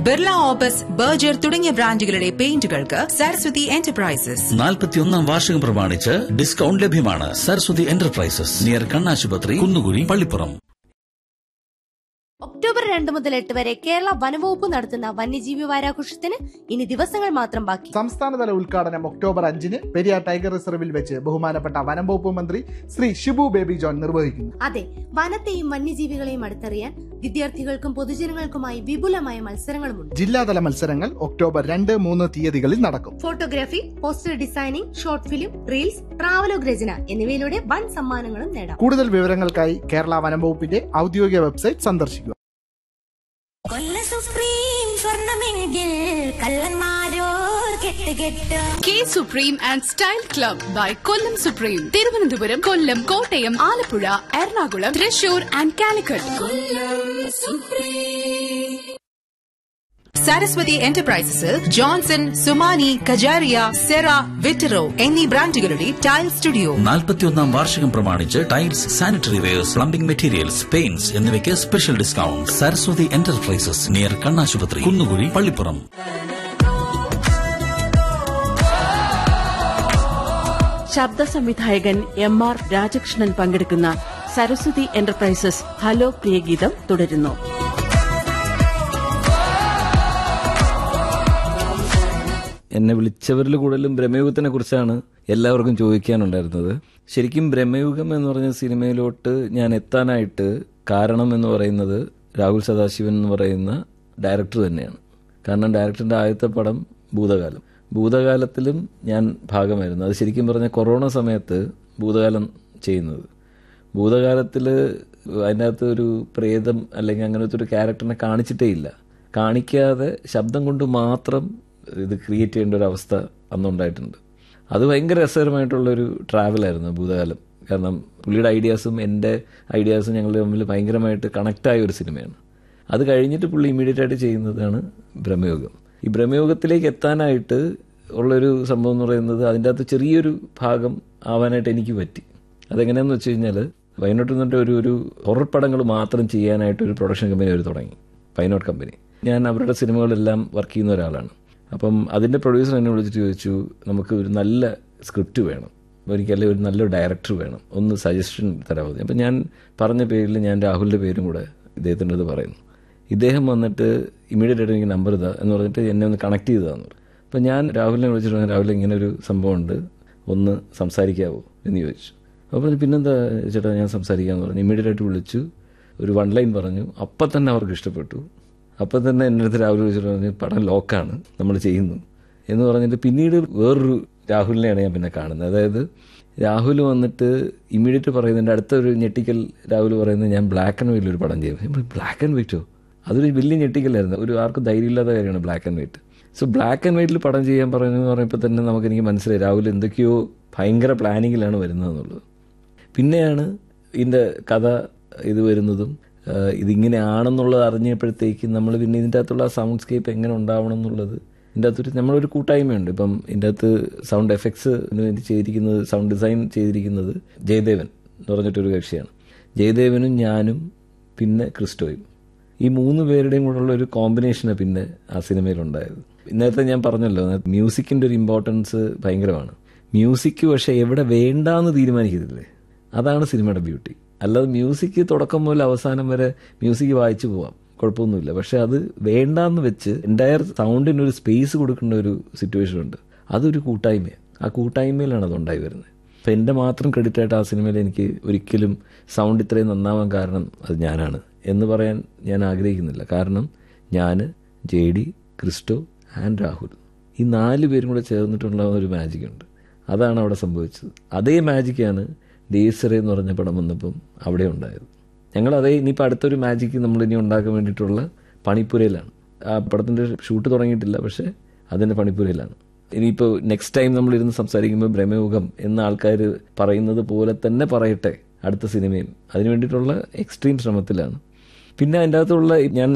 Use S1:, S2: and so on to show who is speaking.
S1: Birla opus Berger തുടങ്ങിയ ബ്രാൻഡുകളുടെ പെയിന്റുകൾക്ക് Saraswati enterprises
S2: നാൽപ്പത്തിയൊന്നാം വാർഷികം പ്രമാണിച്ച് ഡിസ്കൗണ്ട് ലഭ്യമാണ് സരസ്വതി എന്റർപ്രൈസസ് നിയർ കണ്ണാശുപത്രി കുന്നുകുഴി പള്ളിപ്പുറം
S3: ഒക്ടോബർ രണ്ട് മുതൽ എട്ട് വരെ കേരള വനവകുപ്പ് നടത്തുന്ന വന്യജീവി വാരാഘോഷത്തിന് ഇനി ദിവസങ്ങൾ മാത്രം ബാക്കി
S4: സംസ്ഥാനതല ഉദ്ഘാടനം ഒക്ടോബർ അഞ്ചിന് പെരിയാർ ടൈഗർ റിസർവിൽ വെച്ച് ബഹുമാനപ്പെട്ട വനം വകുപ്പ് മന്ത്രി ശ്രീ ഷിബു ബേബി ജോൺ നിർവഹിക്കുന്നു
S3: അതെ വനത്തെയും വന്യജീവികളെയും അടുത്തറിയാൻ വിദ്യാർത്ഥികൾക്കും പൊതുജനങ്ങൾക്കുമായി വിപുലമായ മത്സരങ്ങളുമുണ്ട്
S4: ജില്ലാതല മത്സരങ്ങൾ ഒക്ടോബർ രണ്ട് മൂന്ന് തീയതികളിൽ നടക്കും
S3: photography poster designing short film reels travelogue രചന എന്നിവയിലൂടെ വൻ സമ്മാനങ്ങളും നേടാം
S4: കൂടുതൽ വിവരങ്ങൾക്കായി കേരള വനം വകുപ്പിന്റെ ഔദ്യോഗിക വെബ്സൈറ്റ് സന്ദർശിക്കുക
S5: കൊല്ല സുപ്രീം സ്വർണമെങ്കിൽ കള്ളന്മാരോർ കെട്ട് കെട്ട്
S6: K supreme and style club by Kollam supreme Thiruvananthapuram Kollam Kottayam Alappuzha Ernakulam Thrissur and Calicut
S1: Saraswathi എന്റർപ്രൈസസിൽ ജോൺസൺ സുമാനി കജാരിയ സെറ വിറ്ററോ എന്നീ ബ്രാൻഡുകളുടെ ടൈൽ സ്റ്റുഡിയോ
S2: നാൽപ്പത്തിയൊന്നാം വാർഷികം പ്രമാണിച്ച് tiles sanitary wares plumbing materials paints എന്നിവയ്ക്ക് special discount Saraswathi enterprises near കണ്ണാശുപത്രി കുന്നുകുഴി പള്ളിപ്പുറം
S7: ശബ്ദ സംവിധായകൻ എം ആർ രാജകൃഷ്ണൻ പങ്കെടുക്കുന്ന സരസ്വതി എന്റർപ്രൈസസ് ഹലോ പ്രിയഗീതം തുടരുന്നു
S8: എന്നെ വിളിച്ചവരിൽ കൂടുതലും ബ്രഹ്മയുഗത്തിനെ കുറിച്ചാണ് എല്ലാവർക്കും ചോദിക്കാനുണ്ടായിരുന്നത് ശരിക്കും ബ്രഹ്മയുഗം എന്ന് പറഞ്ഞ സിനിമയിലോട്ട് ഞാൻ എത്താനായിട്ട് കാരണം എന്ന് പറയുന്നത് രാഹുൽ സദാശിവൻ എന്ന് പറയുന്ന ഡയറക്ടർ തന്നെയാണ് കാരണം ഡയറക്ടറിന്റെ ആദ്യത്തെ പടം ഭൂതകാലം ഭൂതകാലത്തിലും ഞാൻ ഭാഗമായിരുന്നു അത് ശരിക്കും പറഞ്ഞ കൊറോണ സമയത്ത് ഭൂതകാലം ചെയ്യുന്നത് ഭൂതകാലത്തിൽ അതിൻ്റെ അകത്ത് ഒരു പ്രേതം അല്ലെങ്കിൽ അങ്ങനത്തെ ഒരു ക്യാരക്ടറിനെ കാണിച്ചിട്ടേ ഇല്ല കാണിക്കാതെ ശബ്ദം കൊണ്ട് മാത്രം ഇത് ക്രിയേറ്റ് ചെയ്യേണ്ട ഒരു അവസ്ഥ അന്നുണ്ടായിട്ടുണ്ട് അത് ഭയങ്കര രസകരമായിട്ടുള്ളൊരു ട്രാവലായിരുന്നു ഭൂതകാലം കാരണം പുള്ളിയുടെ ഐഡിയാസും എൻ്റെ ഐഡിയാസും ഞങ്ങൾ തമ്മിൽ ഭയങ്കരമായിട്ട് കണക്റ്റായ ഒരു സിനിമയാണ് അത് കഴിഞ്ഞിട്ട് പുള്ളി ഇമ്മീഡിയറ്റ് ആയിട്ട് ചെയ്യുന്നതാണ് ബ്രഹ്മയോഗം ഈ ബ്രഹ്മയോഗത്തിലേക്ക് എത്താനായിട്ട് ഉള്ളൊരു സംഭവം എന്ന് പറയുന്നത് അതിൻ്റെ അകത്ത് ചെറിയൊരു ഭാഗം ആവാനായിട്ട് എനിക്ക് പറ്റി അതെങ്ങനെയാന്ന് വെച്ച് കഴിഞ്ഞാൽ വയനാട്ടിൽ നിന്നിട്ട് ഒരു ഒരു ഹൊറർ പടങ്ങൾ മാത്രം ചെയ്യാനായിട്ട് ഒരു പ്രൊഡക്ഷൻ കമ്പനി അവർ തുടങ്ങി പൈനോട്ട് കമ്പനി ഞാൻ അവരുടെ സിനിമകളെല്ലാം വർക്ക് ചെയ്യുന്ന ഒരാളാണ് അപ്പം അതിൻ്റെ പ്രൊഡ്യൂസർ എന്നെ വിളിച്ചിട്ട് ചോദിച്ചു നമുക്ക് ഒരു നല്ല സ്ക്രിപ്റ്റ് വേണം ഒരിക്കലും ഒരു നല്ലൊരു ഡയറക്ടർ വേണം ഒന്ന് സജഷൻ തരാമോ അപ്പം ഞാൻ പറഞ്ഞ പേരിൽ ഞാൻ രാഹുലിൻ്റെ പേരും കൂടെ ഇദ്ദേഹത്തിൻ്റെ അടുത്ത് പറയുന്നു ഇദ്ദേഹം വന്നിട്ട് ഇമീഡിയറ്റ് ആയിട്ട് എനിക്ക് നമ്പർ ഇതാ എന്ന് പറഞ്ഞിട്ട് എന്നെ ഒന്ന് കണക്ട് ചെയ്തതാന്ന് പറഞ്ഞു അപ്പം ഞാൻ രാഹുലിനെ വിളിച്ചിട്ട് പറഞ്ഞു, രാഹുൽ ഇങ്ങനെ ഒരു സംഭവമുണ്ട് ഒന്ന് സംസാരിക്കാവോ എന്ന് ചോദിച്ചു അപ്പോൾ പറഞ്ഞു പിന്നെന്താ ചേട്ടാ ഞാൻ സംസാരിക്കാമെന്ന് പറഞ്ഞു ഇമീഡിയറ്റ് ആയിട്ട് വിളിച്ചു ഒരു വൺ ലൈൻ പറഞ്ഞു അപ്പം തന്നെ അവർക്ക് ഇഷ്ടപ്പെട്ടു അപ്പം തന്നെ എൻ്റെ അടുത്ത് രാഹുൽ വിളിച്ചിട്ട് പറഞ്ഞു പടം ലോക്കാണ് നമ്മൾ ചെയ്യുന്നു എന്ന് പറഞ്ഞിട്ട് പിന്നീട് വേറൊരു രാഹുലിനെയാണ് ഞാൻ പിന്നെ കാണുന്നത് അതായത് രാഹുൽ വന്നിട്ട് ഇമ്മീഡിയറ്റ് പറയുന്നതിൻ്റെ അടുത്ത ഒരു ഞെട്ടിക്കൽ രാഹുൽ പറയുന്നത് ഞാൻ ബ്ലാക്ക് ആൻഡ് വൈറ്റിൽ ഒരു പടം ചെയ്യും ബ്ലാക്ക് ആൻഡ് വൈറ്റോ അതൊരു വലിയ ഞെട്ടിക്കലായിരുന്നു ഒരു ആർക്കും ധൈര്യമില്ലാത്ത കാര്യമാണ് black and white so black and വൈറ്റിൽ പടം ചെയ്യാൻ പറയുന്നത് പറയുമ്പോൾ തന്നെ നമുക്ക് എനിക്ക് മനസ്സിലായി രാഹുൽ എന്തൊക്കെയോ ഭയങ്കര പ്ലാനിങ്ങിലാണ് വരുന്നതെന്നുള്ളത് പിന്നെയാണ് ഇതിൻ്റെ കഥ ഇത് വരുന്നതും ആ, ഇതിങ്ങനെയാണെന്നുള്ളത് അറിഞ്ഞപ്പോഴത്തേക്കും നമ്മൾ പിന്നെ ഇതിൻ്റെ അകത്തുള്ള സൗണ്ട് സ്കേപ്പ് എങ്ങനെ ഉണ്ടാവണം എന്നുള്ളത് ഇതിൻ്റെ അകത്തൊരു നമ്മളൊരു കൂട്ടായ്മയുണ്ട് ഇപ്പം ഇതിൻ്റെ അകത്ത് സൗണ്ട് എഫക്ട്സ് വേണ്ടി ചെയ്തിരിക്കുന്നത് സൗണ്ട് ഡിസൈൻ ചെയ്തിരിക്കുന്നത് ജയദേവൻ എന്ന് പറഞ്ഞിട്ടൊരു കക്ഷിയാണ് ജയദേവനും ഞാനും പിന്നെ ക്രിസ്റ്റോയും ഈ മൂന്ന് പേരുടെയും കൂടെയുള്ള ഒരു കോമ്പിനേഷനാണ് പിന്നെ ആ സിനിമയിലുണ്ടായത് നേരത്തെ ഞാൻ പറഞ്ഞല്ലോ മ്യൂസിക്കിൻ്റെ ഒരു ഇമ്പോർട്ടൻസ് ഭയങ്കരമാണ് മ്യൂസിക് പക്ഷെ എവിടെ വേണ്ടാന്ന് തീരുമാനിക്കുന്നില്ലേ അതാണ് സിനിമയുടെ ബ്യൂട്ടി അല്ലാതെ മ്യൂസിക് തുടക്കം മുതൽ അവസാനം വരെ മ്യൂസിക് വായിച്ചു പോവാം കുഴപ്പമൊന്നുമില്ല പക്ഷെ അത് വേണ്ടാന്ന് വെച്ച് എൻ്റയർ സൗണ്ടിന് ഒരു സ്പേസ് കൊടുക്കേണ്ട ഒരു സിറ്റുവേഷൻ ഉണ്ട് അതൊരു കൂട്ടായ്മയാണ് ആ കൂട്ടായ്മയിലാണ് അത് ഉണ്ടായി വരുന്നത് അപ്പം എൻ്റെ മാത്രം ക്രെഡിറ്റ് ആയിട്ട് ആ സിനിമയിൽ എനിക്ക് ഒരിക്കലും സൗണ്ട് ഇത്രയും നന്നാവാൻ കാരണം അത് ഞാനാണ് എന്ന് പറയാൻ ഞാൻ ആഗ്രഹിക്കുന്നില്ല കാരണം ഞാൻ J D Christo and Rahul ഈ നാല് പേരും കൂടെ ചേർന്നിട്ടുള്ള ഒരു മാജിക് ഉണ്ട് അതാണ് അവിടെ സംഭവിച്ചത് അതേ മാജിക്കാണ് ദേശറെ എന്ന് പറഞ്ഞ പടം വന്നപ്പം അവിടെ ഉണ്ടായത് ഞങ്ങൾ അതേ ഇനിയിപ്പോൾ അടുത്തൊരു മാജിക്ക് നമ്മൾ ഇനി ഉണ്ടാക്കാൻ വേണ്ടിയിട്ടുള്ള പണിപ്പുരയിലാണ് ആ പടത്തിൻ്റെ ഷൂട്ട് തുടങ്ങിയിട്ടില്ല പക്ഷേ അതിൻ്റെ പണിപ്പുരയിലാണ് ഇനിയിപ്പോൾ നെക്സ്റ്റ് ടൈം നമ്മൾ ഇരുന്ന് സംസാരിക്കുമ്പോൾ ബ്രഹ്മയുഗം എന്ന ആൾക്കാർ പറയുന്നത് പോലെ തന്നെ പറയട്ടെ അടുത്ത സിനിമയും അതിന് വേണ്ടിയിട്ടുള്ള എക്സ്ട്രീം ശ്രമത്തിലാണ് പിന്നെ അതിൻ്റെ അകത്തുള്ള ഞാൻ